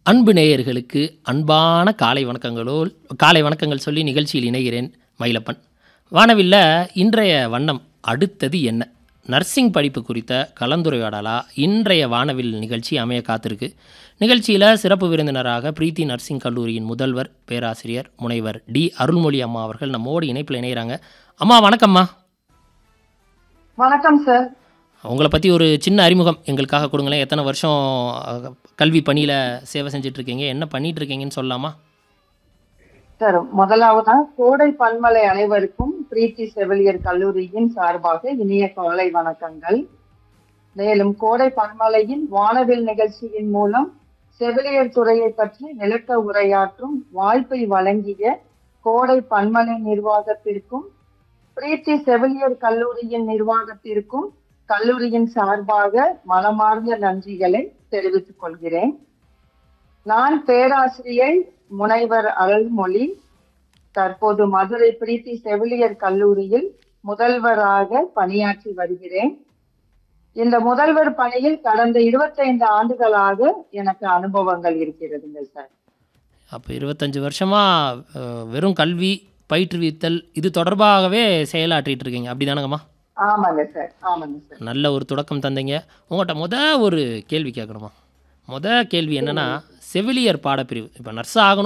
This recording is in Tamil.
அன்பு நேயர்களுக்கு அன்பான காலை வணக்கங்களோ காலை வணக்கங்கள் சொல்லி நிகழ்ச்சியில் இணைகிறேன் மயிலப்பன் வானவில்ல இன்றைய வண்ணம் அடுத்தது என்ன நர்சிங் படிப்பு குறித்த கலந்துரையாடலா இன்றைய வானவில் நிகழ்ச்சி அமைய காத்திருக்கு நிகழ்ச்சியில் சிறப்பு விருந்தினராக பிரீத்தி நர்சிங் கல்லூரியின் முதல்வர் பேராசிரியர் முனைவர் டி அருள்மொழி அம்மா அவர்கள் நம்மோடு இணைப்பில் இணைகிறாங்க அம்மா வணக்கம்மா வணக்கம் சார் உங்களை பற்றி ஒரு சின்ன அறிமுகம் எங்களுக்காக கொடுங்களேன் எத்தனை வருஷம் அஹ், கல்வி பணியில் சேவை செஞ்சுட்டு இருக்கீங்க என்ன பண்ணிட்டு இருக்கீங்கன்னு சொல்லலாமா சார் முதலாவதா கோடை பன்மலை அனைவருக்கும் பிரீத்தி செவிலியர் கல்லூரியின் சார்பாக இனிய காலை வணக்கங்கள் மேலும் கோடை பன்மலையின் வானவில் நிகழ்ச்சியின் மூலம் செவிலியர் துறையை பற்றி நிலக்க உரையாற்றும் வாய்ப்பை வழங்கிய கோடை பன்மலை நிர்வாகத்திற்கும் பிரீத்தி செவிலியர் கல்லூரியின் நிர்வாகத்திற்கும் கல்லூரியின் சார்பாக மனமார்ந்த நன்றிகளை தெரிவித்துக் கொள்கிறேன் நான் பேராசிரியை முனைவர் அருள்மொழி தற்போது மதுரை பிரீத்தி செவிலியர் கல்லூரியில் முதல்வராக பணியாற்றி வருகிறேன் இந்த முதல்வர் பணியில் கடந்த 25 ஆண்டுகளாக எனக்கு அனுபவங்கள் இருக்கிறதுங்க சார் அப்போ இருபத்தஞ்சி வருஷமாக வெறும் கல்வி பயிற்றுவித்தல் இது தொடர்பாகவே செயலாற்றிட்டு இருக்கீங்க அப்படி தானங்கம்மா ஆமாங்க சார் ஆமாங்க சார் நல்ல ஒரு தொடக்கம் தந்தீங்க உங்கள்கிட்ட முத ஒரு கேள்வி கேட்கணுமா முத கேள்வி என்னன்னா செவிலியர் பாடப்பிரிவு இப்போ நர்ஸ் ஆகணும்